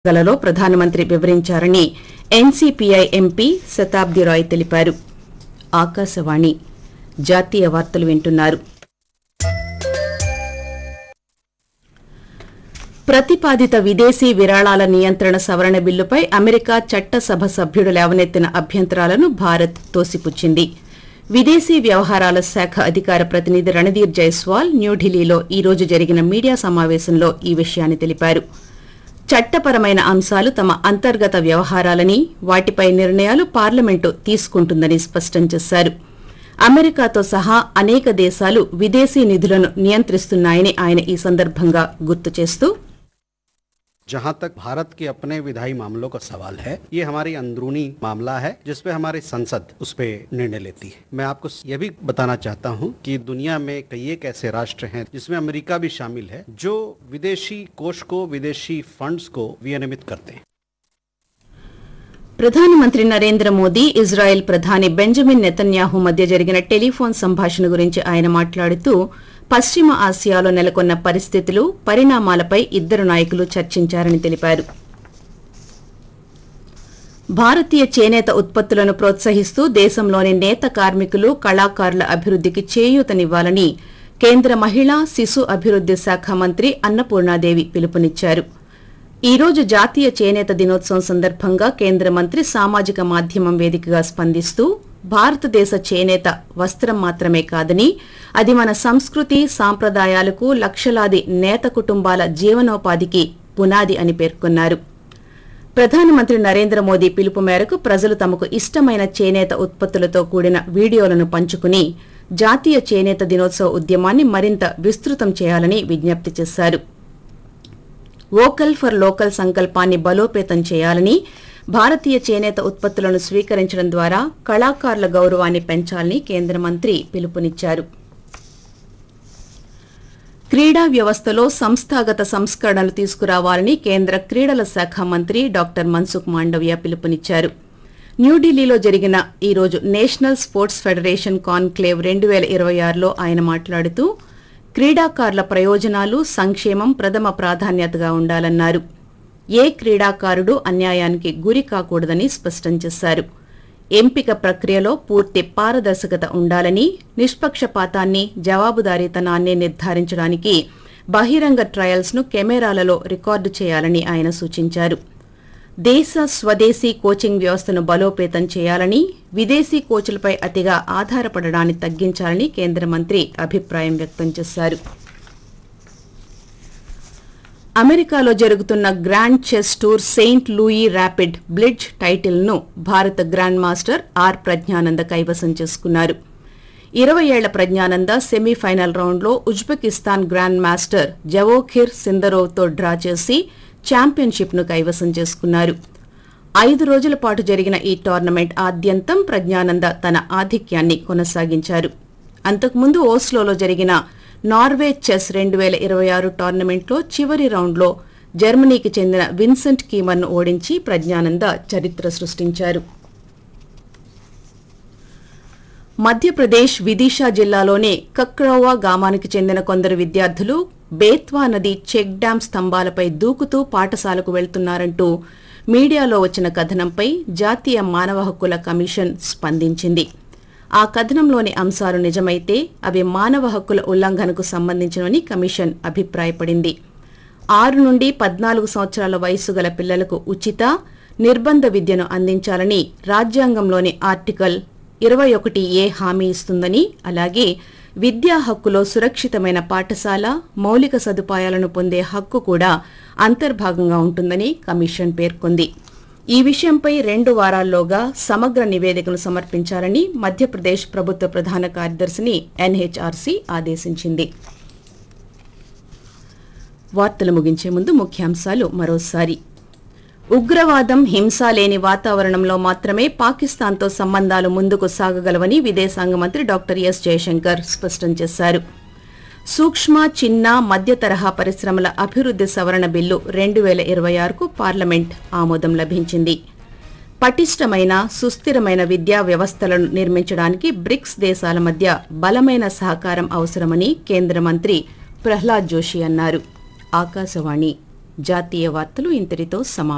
గలలో ప్రధానమంత్రి వివరించారని NCPI MP Shatabdi Roy తెలిపారు ఆకాశవాణి జాతీయ వార్తలు వింటున్నారు ప్రతిపాదిత విదేశీ విరాళాల నియంత్రణ సవరణ బిల్లుపై అమెరికా చట్టసభ సభ్యుడు లేవనెత్తిన అభ్యంతరాలను భారత్ తోసిపుచ్చింది విదేశీ వ్యవహారాల శాఖ అధికార ప్రతినిధి రణధీర్ జైస్వాల్ న్యూఢిల్లీలో ఈ రోజు జరిగిన మీడియా సమావేశంలో ఈ విషయాన్ని తెలిపారు చట్టపరమైన అంశాలు తమ అంతర్గత వ్యవహారాలని వాటిపై నిర్ణయాలు పార్లమెంటు తీసుకుంటుందని స్పష్టం చేశారు అమెరికాతో సహా అనేక దేశాలు విదేశీ నిధులను నియంత్రిస్తున్నాయని ఆయన ఈ సందర్భంగా గుర్తు చేస్తూ जहां तक भारत के अपने विधायी मामलों का सवाल है ये हमारी अंदरूनी मामला है जिसपे हमारी संसद उस पे निर्णय लेती है मैं आपको ये भी बताना चाहता हूं कि दुनिया में कई एक ऐसे राष्ट्र हैं जिसमें अमेरिका भी शामिल है जो विदेशी कोष को विदेशी फंड्स को विनियमित करते हैं ప్రధానమంత్రి నరేంద్ర మోదీ ఇజ్రాయెల్ ప్రధాని బెంజమిన్ నెతన్యాహు మధ్య జరిగిన టెలిఫోన్ సంభాషణ గురించి ఆయన మాట్లాడుతూ పశ్చిమ ఆసియాలో నెలకొన్న పరిస్థితులు పరిణామాలపై ఇద్దరు నాయకులు చర్చించారని తెలిపారు భారతీయ చేనేత ఉత్పత్తులను ప్రోత్సహిస్తూ దేశంలోని నేత కార్మికులు కళాకారుల అభివృద్ధికి చేయూతనివ్వాలని కేంద్ర మహిళా శిశు అభివృద్ది శాఖ మంత్రి అన్నపూర్ణాదేవి పిలుపునిచ్చారు ఈ రోజు జాతీయ చేనేత దినోత్సవం సందర్భంగా కేంద్ర మంత్రి సామాజిక మాధ్యమం వేదికగా స్పందిస్తూ భారతదేశ చేనేత వస్త్రం మాత్రమే కాదని అది మన సంస్కృతి సాంప్రదాయాలకు లక్షలాది నేత కుటుంబాల జీవనోపాధికి పునాది అని పేర్కొన్నారు ప్రధానమంత్రి నరేంద్ర మోదీ పిలుపు మేరకు ప్రజలు తమకు ఇష్టమైన చేనేత ఉత్పత్తులతో కూడిన వీడియోలను పంచుకుని జాతీయ చేనేత దినోత్సవ ఉద్యమాన్ని మరింత విస్తృతం చేయాలని విజ్ఞప్తి చేశారు వోకల్ ఫర్ లోకల్ సంకల్పాన్ని బలోపేతం చేయాలని భారతీయ చేనేత ఉత్పత్తులను స్వీకరించడం ద్వారా కళాకారుల గౌరవాన్ని పెంచాలని కేంద్ర మంత్రి పిలుపునిచ్చారు క్రీడా వ్యవస్థలో సంస్థాగత సంస్కరణలు తీసుకురావాలని కేంద్ర క్రీడల శాఖ మంత్రి డాక్టర్ మన్సుఖ్ మాండవ్య పిలుపునిచ్చారు న్యూఢిల్లీలో జరిగిన ఈ రోజు నేషనల్ స్పోర్ట్స్ ఫెడరేషన్ కాన్క్లేవ్ రెండు వేల ఇరవై ఆరులో ఆయన మాట్లాడుతూ క్రీడాకారుల ప్రయోజనాలు సంక్షేమం ప్రథమ ప్రాధాన్యతగా ఉండాలన్నారు ఏ క్రీడాకారుడు అన్యాయానికి గురి కాకూడదని స్పష్టం చేశారు ఎంపిక ప్రక్రియలో పూర్తి పారదర్శకత ఉండాలని నిష్పక్షపాతాన్ని జవాబుదారీతనాన్ని నిర్ధారించడానికి బహిరంగ ట్రయల్స్ ను కెమెరాలలో రికార్డు చేయాలని ఆయన సూచించారు దేశ స్వదేశీ కోచింగ్ వ్యవస్థను బలోపేతం చేయాలని విదేశీ కోచ్లపై అతిగా ఆధారపడడాన్ని తగ్గించాలని కేంద్ర మంత్రి అభిప్రాయం వ్యక్తం చేశారు అమెరికాలో జరుగుతున్న grand chess tour Saint Louis rapid blitz టైటిల్ను భారత గ్రాండ్ మాస్టర్ ఆర్ ప్రజ్ఞానంద కైవసం చేసుకున్నారు ఇరవై ఏళ్ల ప్రజ్ఞానంద సెమీఫైనల్ రౌండ్లో ఉజ్బెకిస్తాన్ గ్రాండ్ మాస్టర్ జవోఖిర్ సిందరోవ్తో డ్రా చేసి ఛాంపియన్షిప్ను కైవసం చేసుకున్నారు ఐదు రోజుల పాటు జరిగిన ఈ టోర్నమెంట్ ఆద్యంతం ప్రజ్ఞానంద తన ఆధిక్యాన్ని కొనసాగించారు అంతకుముందు ఓస్లోలో జరిగిన నార్వే చెస్ రెండు వేల ఇరవై ఆరు టోర్నమెంట్లో చివరి రౌండ్లో జర్మనీకి చెందిన విన్సెంట్ కీమర్ను ఓడించి ప్రజ్ఞానంద చరిత్ర సృష్టించారు మధ్యప్రదేశ్ విదిషా జిల్లాలోని కక్రౌవా గ్రామానికి చెందిన కొందరు విద్యార్థులు బేత్వా నది చెక్ డ్యాం స్తంభాలపై దూకుతూ పాఠశాలకు వెళ్తున్నారంటూ మీడియాలో వచ్చిన కథనంపై జాతీయ మానవ హక్కుల కమిషన్ స్పందించింది ఆ కథనంలోని అంశాలు నిజమైతే అవి మానవ హక్కుల ఉల్లంఘనకు సంబంధించినవని కమిషన్ అభిప్రాయపడింది ఆరు నుండి పద్నాలుగు సంవత్సరాల వయసు గల పిల్లలకు ఉచిత నిర్బంధ విద్యను అందించాలని రాజ్యాంగంలోని ఆర్టికల్ ఇరవై ఒకటి ఏ హామీ ఇస్తుందని అలాగే విద్యా హక్కులో సురక్షితమైన పాఠశాల మౌలిక సదుపాయాలను పొందే హక్కు కూడా అంతర్భాగంగా ఉంటుందని కమిషన్ పేర్కొంది ఈ విషయంపై రెండు వారాల్లోగా సమగ్ర నివేదికను సమర్పించాలని మధ్యప్రదేశ్ ప్రభుత్వ ప్రధాన కార్యదర్శిని ఎన్హెచ్ఆర్సీ ఆదేశించింది వార్తలు ముగించే ముందు ముఖ్యాంశాలు మరోసారి ఉగ్రవాదం హింస లేని వాతావరణంలో మాత్రమే పాకిస్తాన్తో సంబంధాలు ముందుకు సాగగలవని విదేశాంగ మంత్రి డాక్టర్ ఎస్ జయశంకర్ స్పష్టం చేశారు సూక్ష్మ చిన్న మధ్య తరహా పరిశ్రమల అభివృద్ది సవరణ బిల్లు రెండు వేల ఇరవై ఆరుకు పార్లమెంట్ ఆమోదం లభించింది పటిష్టమైన సుస్థిరమైన విద్యా వ్యవస్థలను నిర్మించడానికి బ్రిక్స్ దేశాల మధ్య బలమైన సహకారం అవసరమని కేంద్ర మంత్రి ప్రహ్లాద్ జోషి అన్నారు ఆకాశవాణి జాతీయ వార్తలు ఇంతటితో సమాప్తం